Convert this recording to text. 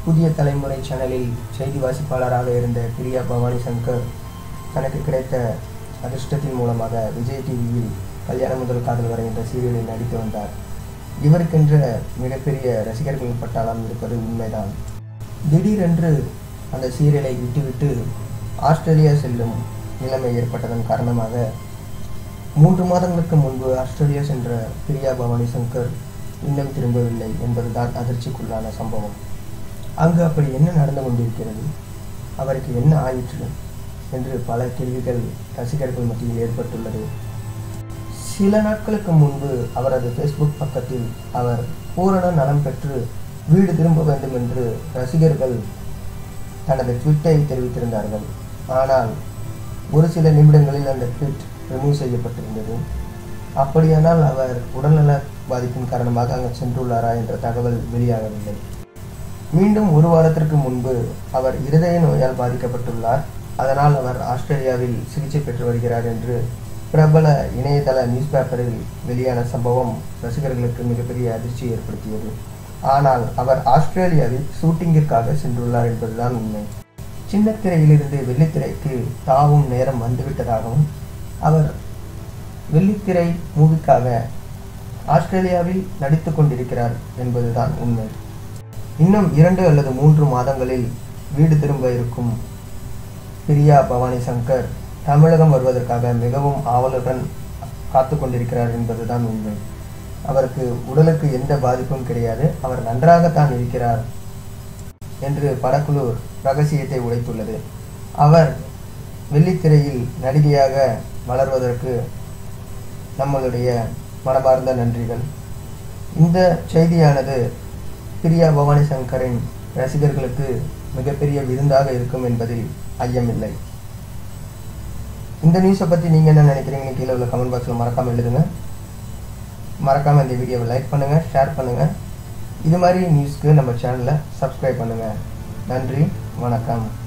புதிய தலைமுறை சேனலில் செய்தி வாசிப்பாளராக இருந்த பிரியா பவானி சங்கர் தனக்கு கிடைத்த அதிர்ஷ்டத்தின் மூலமாக விஜய் டிவியில் கல்யாணம் முதல் காதல் வரை என்ற சீரியலில் நடித்து வந்தார் இவருக்கென்ற மிகப்பெரிய ரசிகர்கள் பட்டாளம் இருப்பது உண்மைதான் திடீரென்று அந்த சீரியலை விட்டுவிட்டு ஆஸ்திரேலியா செல்லும் நிலைமை ஏற்பட்டதன் காரணமாக மூன்று மாதங்களுக்கு முன்பு ஆஸ்திரேலியா சென்ற பிரியா பவானி சங்கர் இன்னும் திரும்பவில்லை என்பதுதான் அதிர்ச்சிக்குள்ளான சம்பவம் அங்கு அப்படி என்ன நடந்து கொண்டிருக்கிறது அவருக்கு என்ன ஆயிற்று என்று பல கேள்விகள் ரசிகர்கள் மத்தியில் ஏற்பட்டுள்ளது சில நாட்களுக்கு முன்பு அவரது ஃபேஸ்புக் பக்கத்தில் அவர் பூரண நலம் பெற்று வீடு திரும்ப வேண்டும் என்று ரசிகர்கள் தனது ட்விட்டை தெரிவித்திருந்தார்கள் ஆனால் ஒரு சில நிமிடங்களில் அந்த ட்வீட் ரிமூவ் செய்யப்பட்டிருந்தது அப்படியானால் அவர் உடல்நல பாதிப்பின் காரணமாக அங்கு சென்றுள்ளாரா என்ற தகவல் வெளியாகவில்லை மீண்டும் ஒரு வாரத்திற்கு முன்பு அவர் இருதய நோயால் பாதிக்கப்பட்டுள்ளார் அதனால் அவர் ஆஸ்திரேலியாவில் சிகிச்சை பெற்று வருகிறார் என்று பிரபல இணையதள நியூஸ் பேப்பரில் வெளியான சம்பவம் ரசிகர்களுக்கு மிகப்பெரிய அதிர்ச்சி ஏற்படுத்தியது ஆனால் அவர் ஆஸ்திரேலியாவில் ஷூட்டிங்கிற்காக சென்றுள்ளார் என்பதுதான் உண்மை சின்ன திரையிலிருந்து வெள்ளித்திரைக்கு தாவும் நேரம் வந்துவிட்டதாகவும் அவர் வெள்ளித்திரை மூவிக்காக ஆஸ்திரேலியாவில் நடித்து கொண்டிருக்கிறார் என்பதுதான் உண்மை இன்னும் இரண்டு அல்லது மூன்று மாதங்களில் வீடு திரும்ப இருக்கும் பிரியா பவானி சங்கர் தமிழகம் வருவதற்காக மிகவும் ஆவலுடன் காத்து கொண்டிருக்கிறார் என்பதுதான் உண்மை அவருக்கு உடலுக்கு எந்த பாதிப்பும் கிடையாது அவர் நன்றாகத்தான் இருக்கிறார் என்று படக்குழு ரகசியத்தை உடைத்துள்ளது அவர் வெள்ளித்திரையில் நடிகையாக வளர்வதற்கு நம்மளுடைய மனமார்ந்த நன்றிகள் இந்த செய்தியானது பிரியா பவானி சங்கரின் ரசிகர்களுக்கு மிகப்பெரிய விருந்தாக இருக்கும் என்பதில் ஐயமில்லை இந்த நியூஸை பற்றி நீங்கள் என்ன நினைக்கிறீங்கன்னு கீழே உள்ள கமெண்ட் பாக்ஸில் மறக்காமல் எழுதுங்க மறக்காமல் இந்த வீடியோவை லைக் பண்ணுங்கள் ஷேர் பண்ணுங்கள் இது மாதிரி நியூஸ்க்கு நம்ம சேனலை சப்ஸ்கிரைப் பண்ணுங்கள் நன்றி வணக்கம்